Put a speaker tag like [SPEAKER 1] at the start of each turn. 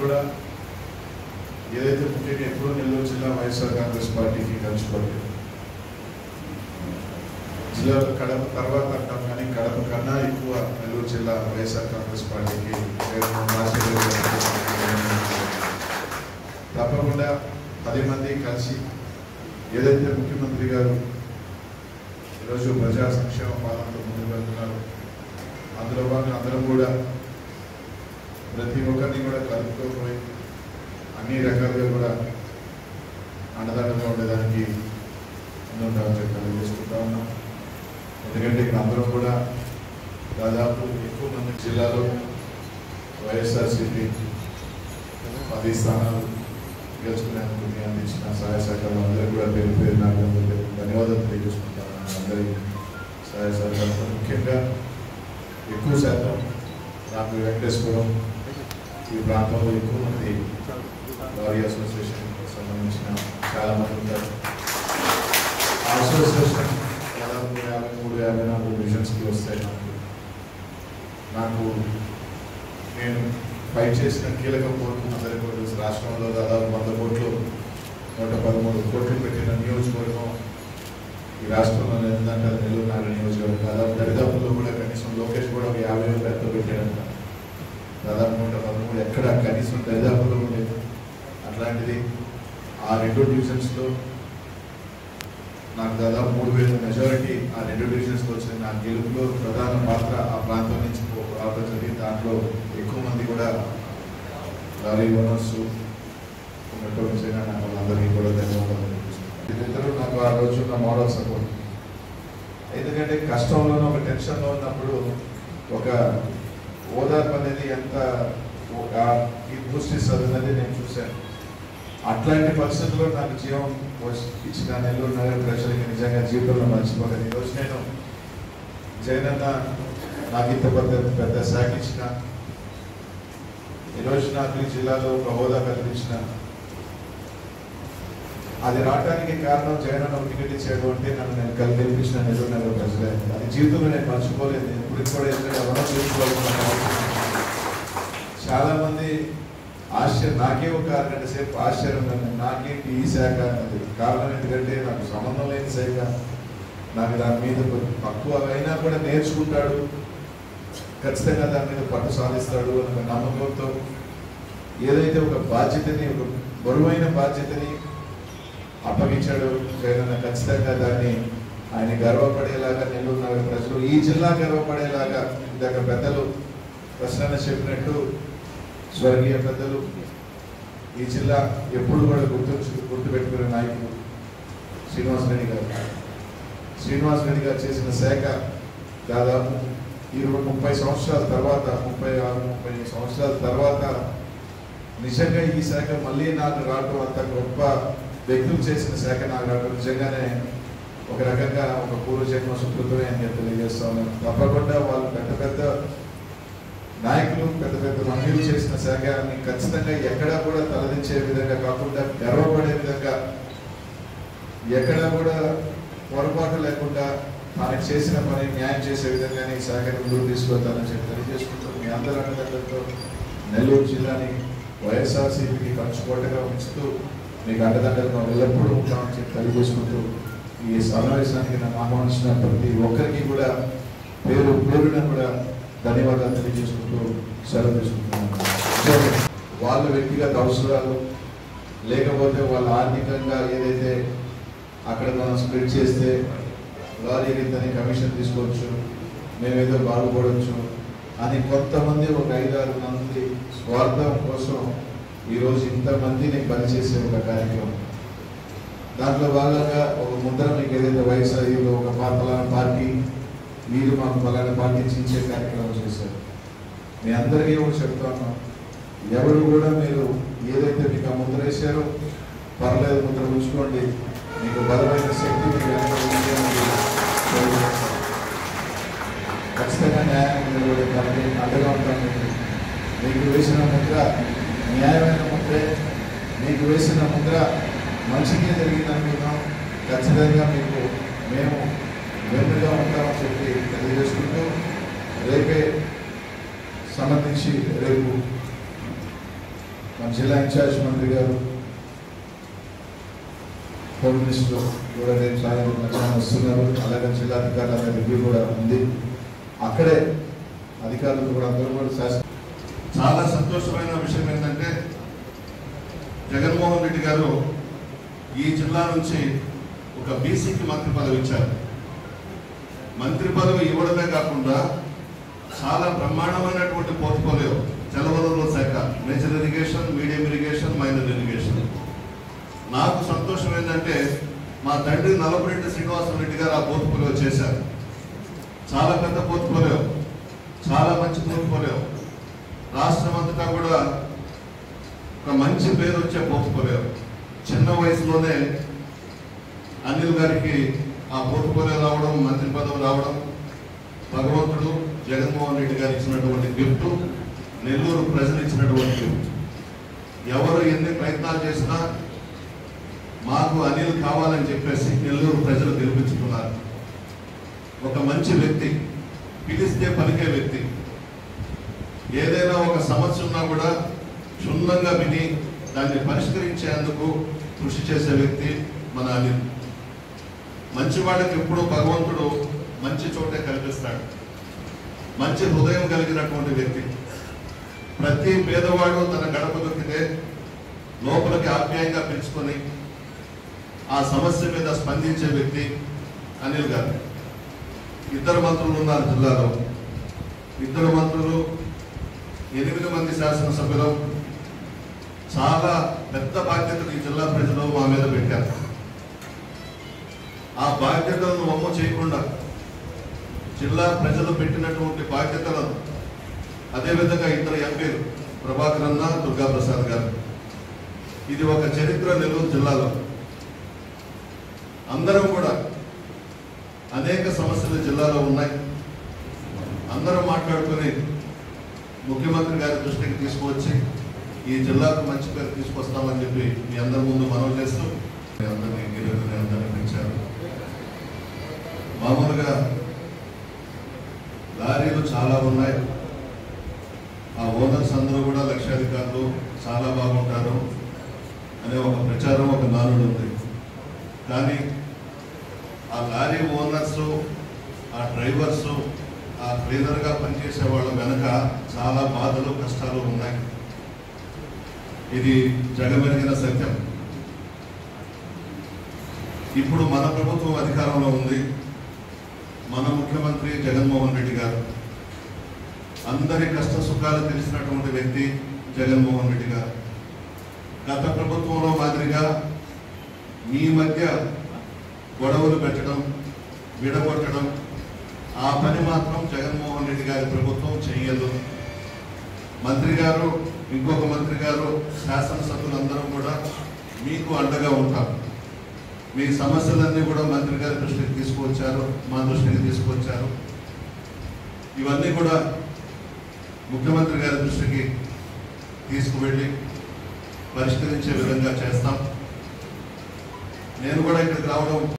[SPEAKER 1] కూడా ఏదైతే ముఖ్యంగా ఎప్పుడూ నెల్లూరు జిల్లా వైఎస్ఆర్ కాంగ్రెస్ పార్టీకి కలిసిపోలేదు జిల్లాలో కడప తర్వాత అంటాం కానీ కడప కన్నా ఎక్కువ నెల్లూరు జిల్లా వైఎస్ఆర్ కాంగ్రెస్ పార్టీకి జగన్మోహన్ రాజశేఖర గారికి తప్పకుండా పది మంది కలిసి ఏదైతే ముఖ్యమంత్రి గారు ఈరోజు ప్రజా సంక్షేమ పాలనతో ముందుకు వెళ్తున్నారు అందులో భాగంగా అందరం కూడా ప్రతి ఒక్కరిని కూడా కలుపుకోపోయి అన్ని రకాలుగా కూడా అండదండగా ఉండేదానికి ముందుంటామని చెప్పి తెలియజేసుకుంటా ఉన్నాం ఎందుకంటే ఇక్కడ అందరం కూడా దాదాపు ఎక్కువ మంది జిల్లాలో వైఎస్ఆర్సీపీ పది స్థానాలు గెలుచుకునేందుకు మీ అందించిన సహాయ సహకారం అందరికీ కూడా పేరు పేరు నాకు ధన్యవాదాలు తెలియజేసుకుంటాను అందరి సహాయ సహకారం ముఖ్యంగా ఎక్కువ శాతం నాకు వెంకటేశ్వరం ఈ ప్రాంతంలో ఎక్కువ మంది లారీ అసోసియేషన్ సంబంధించిన చాలా మంది ఉంటారు ఆ అసోసియేషన్ దాదాపు యాభై మూడు యాభై నాలుగు డివిజన్స్కి వస్తాయి నాకు నాకు నేను ఫైట్ చేసిన కీలక కోర్టు అందరికీ కూడా తెలుసు రాష్ట్రంలో దాదాపు వంద కోట్లు నూట పదమూడు కోట్లు పెట్టిన నియోజకవర్గం ఈ రాష్ట్రంలో ఏంటంటే అది నెల్లూరు నాగ నియోజకవర్గం దాదాపు దరిదాపుల్లో కూడా కనీసం లోకేష్ కూడా ఒక యాభై వేలు ఎంత పెట్టాడంట దాదాపు నూట పదమూడు ఎక్కడ కనీసం దరిదాపుల్లో ఉండేది అట్లాంటిది ఆ రెండు డివిజన్స్లో నాకు దాదాపు మూడు వేల మెజారిటీ ఆ రెండు డివిజన్స్లో వచ్చింది నా గెలుపులో ప్రధాన పాత్ర ఆ ప్రాంతం నుంచి పో- రావడం జరిగింది దాంట్లో ఎక్కువ మంది కూడా లారీ ఓనర్స్ ఉన్నట్టు నిజంగా నాకు వాళ్ళందరికీ కూడా ధన్యవాదాలు తెలియజేస్తున్నాను. వీళ్ళిద్దరూ నాకు ఆ రోజు నా మోడల్ సపోర్ట్ ఎందుకంటే కష్టంలోనూ ఒక టెన్షన్లో ఉన్నప్పుడు ఒక ఓదార్పు అనేది ఎంత ఒక ఈ బూస్ట్ ఇస్తుంది అనేది నేను చూశాను అట్లాంటి పరిస్థితుల్లో నాకు జీవం పోసి- ఇచ్చిన నెల్లూరు నగర ప్రజలకి నిజంగా జీవితంలో మర్చిపోలేదు ఈరోజు నేను జగనన్న నాకు ఇంత పెద్ద పెద్ద శాఖ ఇచ్చిన ఈరోజు నాకు ఈ జిల్లాలో ఒక హోదా కల్పించిన అది రావడానికి కారణం జగనన్న ఒక టికెట్ ఇచ్చాడు అంటే నన్ను నేను కల్పించిన నెల్లూరు నగర ప్రజలే అది జీవితంలో నేను మర్చిపోలేదు ఇప్పుడు కూడా ఎందుకంటే ఎవరో చూసుకోవాలనుకున్నాను చాలా మంది ఆశ్చర్యం నాకే ఒక అరగంట సేపు ఆశ్చర్యం ఉంది నాకేంటి ఈ శాఖ అన్నది కారణం ఎందుకంటే నాకు సంబంధం లేని శాఖ నాకు దాని మీద కొంచెం తక్కువ అయినా కూడా నేర్చుకుంటాడు ఖచ్చితంగా దాని మీద పట్టు సాధిస్తాడు అనే ఒక నమ్మకంతో ఏదైతే ఒక బాధ్యతని ఒక బరువైన బాధ్యతని అప్పగించాడు జగనన్న ఖచ్చితంగా దాన్ని ఆయన గర్వపడేలాగా నెల్లూరు నగర ప్రజలు ఈ జిల్లా గర్వపడేలాగా ఇందాక పెద్దలు ప్రశ్న చెప్పినట్టు స్వర్గీయ పెద్దలు ఈ జిల్లా ఎప్పుడు కూడా గుర్తుంచు గుర్తుపెట్టుకునే నాయకులు శ్రీనివాస్ రెడ్డి గారు శ్రీనివాస్ రెడ్డి గారు చేసిన శాఖ దాదాపు ఇరవై ముప్పై సంవత్సరాల తర్వాత ముప్పై ఆరు ముప్పై సంవత్సరాల తర్వాత నిజంగా ఈ శాఖ మళ్ళీ నాకు రావడం అంత గొప్ప వ్యక్తులు చేసిన శాఖ నాకు రావడం నిజంగానే ఒక రకంగా ఒక పూర్వజన్మ సుకృతమే అని నేను తెలియజేస్తా ఉన్నాను తప్పకుండా వాళ్ళు పెద్ద పెద్ద నాయకులు పెద్ద పెద్ద మహిళలు చేసిన శాఖని ఖచ్చితంగా ఎక్కడా కూడా తలదించే విధంగా కాకుండా గర్వపడే విధంగా ఎక్కడా కూడా పొరపాటు లేకుండా మనకు చేసిన పని న్యాయం చేసే విధంగానే ఈ శాఖను ముందుకు తీసుకెళ్తానని చెప్పి తెలియజేసుకుంటూ మీ అందరి అండదండలతో నెల్లూరు జిల్లాని వైఎస్ఆర్సీపీకి పంచుకోటగా ఉంచుతూ మీకు అండదండలుగా ఎల్లప్పుడూ ఉంటామని చెప్పి తెలియజేసుకుంటూ ఈ సమావేశానికి నన్ను ఆహ్వానించిన ప్రతి ఒక్కరికి కూడా పేరు పేరున కూడా ధన్యవాదాలు తెలియజేసుకుంటూ సెలవు తీసుకుంటున్నాను జై హింద్. వాళ్ళ వ్యక్తిగత అవసరాలు లేకపోతే వాళ్ళ ఆర్థికంగా ఏదైతే అక్కడ మనం స్ప్రెడ్ చేస్తే లారీ ఇంతని కమిషన్ తీసుకోవచ్చు మేమేదో బాగుపడవచ్చు అని కొంతమంది ఒక ఐదారు మంది స్వార్థం కోసం ఈరోజు ఇంతమందిని పనిచేసే ఒక కార్యక్రమం దాంట్లో భాగంగా ఒక ముద్ర మీకు ఏదైతే వైఎస్ఆర్లో ఒక పా- పలానా పార్టీ మీరు మాకు పలానా పార్టీ చించే కార్యక్రమం చేశారు మీ అందరికీ కూడా చెప్తాను ఎవరు కూడా మీరు ఏదైతే మీకు ఆ ముద్ర వేశారో పర్లేదు ముద్ర ఉంచుకోండి మీకు బలమైన శక్తి మీకు వెనక ఉంది అని తెలియజేస్తాను. ఖచ్చితంగా న్యాయాన్ని నిలబడే పని అండగా ఉంటాను మీకు. మీకు వేసిన ముద్ర న్యాయమైన ముద్రే మీకు వేసిన ముద్ర మంచిగా జరిగింది అనుకున్నాం ఖచ్చితంగా మీకు మేము వెన్నుగా ఉంటామని చెప్పి తెలియజేసుకుంటూ రేపే సంబంధించి రేపు మన జిల్లా ఇన్ఛార్జ్ మంత్రి గారు హోమ్ మినిస్టర్ కూడా రేపు సాయంత్రం మధ్యాహ్నం వస్తున్నారు అలాగే జిల్లా అధికారుల రివ్యూ కూడా ఉంది అక్కడే అధికారులు కూడా అందరూ కూడా శాస్త్ర
[SPEAKER 2] చాలా సంతోషమైన విషయం ఏంటంటే జగన్మోహన్ రెడ్డి గారు ఈ జిల్లా నుంచి ఒక బీసీకి మంత్రి పదవి ఇచ్చారు మంత్రి పదవి ఇవ్వడమే కాకుండా చాలా బ్రహ్మాండమైనటువంటి పోర్ట్ఫోలియో జలవనరుల శాఖ major irrigation medium irrigation minor irrigation నాకు సంతోషం ఏంటంటే మా తండ్రి నలభరెడ్డి శ్రీనివాసరెడ్డి గారు ఆ పోర్ట్ఫోలియో చేశారు చాలా పెద్ద పోర్ట్ఫోలియో చాలా మంచి పోర్ట్ఫోలియో రాష్ట్రం అంతటా కూడా ఒక మంచి పేరు వచ్చే పోర్ట్ఫోలియో చిన్న వయసులోనే అనిల్ గారికి ఆ పోర్ట్ఫోలియో రావడం మంత్రి పదవి రావడం భగవంతుడు జగన్మోహన్ రెడ్డి గారు ఇచ్చినటువంటి గిఫ్ట్ నెల్లూరు ప్రజలు ఇచ్చినటువంటి గిఫ్ట్ ఎవరు ఎన్ని ప్రయత్నాలు చేసినా మాకు అనిల్ కావాలని చెప్పేసి నెల్లూరు ప్రజలు గెలిపించుకున్నారు ఒక మంచి వ్యక్తి పిలిస్తే పలికే వ్యక్తి ఏదైనా ఒక సమస్య ఉన్నా కూడా క్షుణ్ణంగా విని దాన్ని పరిష్కరించేందుకు కృషి చేసే వ్యక్తి మన అనిల్ మంచి వాళ్ళకి ఎప్పుడూ భగవంతుడు మంచి చోటే కల్పిస్తాడు మంచి హృదయం కలిగినటువంటి వ్యక్తి ప్రతి పేదవాడు తన గడప దొక్కితే లోపలికి ఆప్యాయంగా పిలుచుకొని ఆ సమస్య మీద స్పందించే వ్యక్తి అనిల్ గారు ఇద్దరు మంత్రులు ఉన్నారు జిల్లాలో ఇద్దరు మంత్రులు ఎనిమిది మంది శాసనసభ్యులు చాలా పెద్ద బాధ్యతలు ఈ జిల్లా ప్రజలు మా మీద పెట్టారు ఆ బాధ్యతలను వమ్ము చేయకుండా జిల్లా ప్రజలు పెట్టినటువంటి బాధ్యతలను అదేవిధంగా ఇద్దరు ఎంపీలు ప్రభాకర్ అన్న దుర్గా ప్రసాద్ గారు ఇది ఒక చరిత్ర నెల్లూరు జిల్లాలో అందరం కూడా అనేక సమస్యలు జిల్లాలో ఉన్నాయి అందరం మాట్లాడుకొని ముఖ్యమంత్రి గారి దృష్టికి తీసుకువచ్చి ఈ జిల్లాకు మంచి పేరు తీసుకొస్తామని చెప్పి మీ అందరి ముందు మనవి చేస్తూ మీ అందరినీ గిరిని అందరినీ పెంచారు మామూలుగా లారీలు చాలా ఉన్నాయి ఆ ఓనర్స్ అందరూ కూడా లక్షాధికారులు చాలా బాగుంటారు అనే ఒక ప్రచారం ఒక నానుడు ఉంది కానీ ఆ లారీ ఓనర్స్ ఆ డ్రైవర్స్ ఆ క్లీనర్గా పనిచేసే వాళ్ళ వెనక చాలా బాధలు కష్టాలు ఉన్నాయి ఇది జగమెరిగిన సత్యం ఇప్పుడు మన ప్రభుత్వం అధికారంలో ఉంది మన ముఖ్యమంత్రి జగన్మోహన్ రెడ్డి గారు అందరి కష్ట సుఖాలు తెలిసినటువంటి వ్యక్తి జగన్మోహన్ రెడ్డి గారు గత ప్రభుత్వంలో మాదిరిగా మీ మధ్య గొడవలు పెట్టడం విడగొట్టడం ఆ పని మాత్రం జగన్మోహన్ రెడ్డి గారి ప్రభుత్వం చేయదు మంత్రి గారు ఇంకొక మంత్రి గారు శాసనసభ్యులందరూ కూడా మీకు అండగా ఉంటాం మీ సమస్యలన్నీ కూడా మంత్రి గారి దృష్టికి తీసుకువచ్చారు మా దృష్టికి తీసుకువచ్చారు ఇవన్నీ కూడా ముఖ్యమంత్రి గారి దృష్టికి తీసుకువెళ్ళి పరిష్కరించే విధంగా చేస్తాం నేను కూడా ఇక్కడికి రావడం